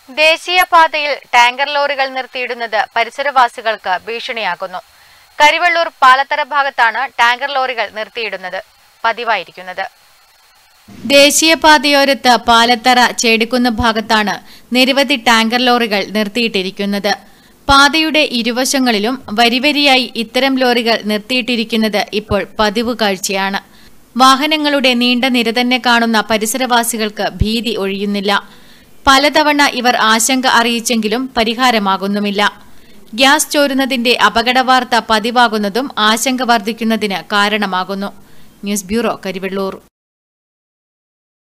ദേശീയപാതയിൽ ടാങ്കർ ലോറികൾ നിർത്തിയിടുന്നത് പരിസരവാസികൾക്ക് ഭീഷണിയാകുന്നു കരിവെള്ളൂർ പാലത്തറ ഭാഗത്താണ് ടാങ്കർ ലോറികൾ നിർത്തിയിടുന്നത് പതിവായിരിക്കുന്നത് ദേശീയപാതയോരത്ത് പാലത്തറ ചേടിക്കുന്ന ഭാഗത്താണ് നിരവധി ടാങ്കർ ലോറികൾ നിർത്തിയിട്ടിരിക്കുന്നത് പാതയുടെ ഇരുവശങ്ങളിലും വരിവരിയായി ഇത്തരം ലോറികൾ നിർത്തിയിട്ടിരിക്കുന്നത് ഇപ്പോൾ പതിവ് കാഴ്ചയാണ് വാഹനങ്ങളുടെ നീണ്ട നിര തന്നെ കാണുന്ന പരിസരവാസികൾക്ക് ഭീതി ഒഴിയുന്നില്ല പലതവണ ഇവർ ആശങ്ക അറിയിച്ചെങ്കിലും പരിഹാരമാകുന്നുമില്ല ഗ്യാസ് ചോരുന്നതിന്റെ അപകടവാർത്ത പതിവാകുന്നതും ആശങ്ക വർദ്ധിക്കുന്നതിന് കാരണമാകുന്നു ന്യൂസ് ബ്യൂറോ കരിവെള്ളൂർ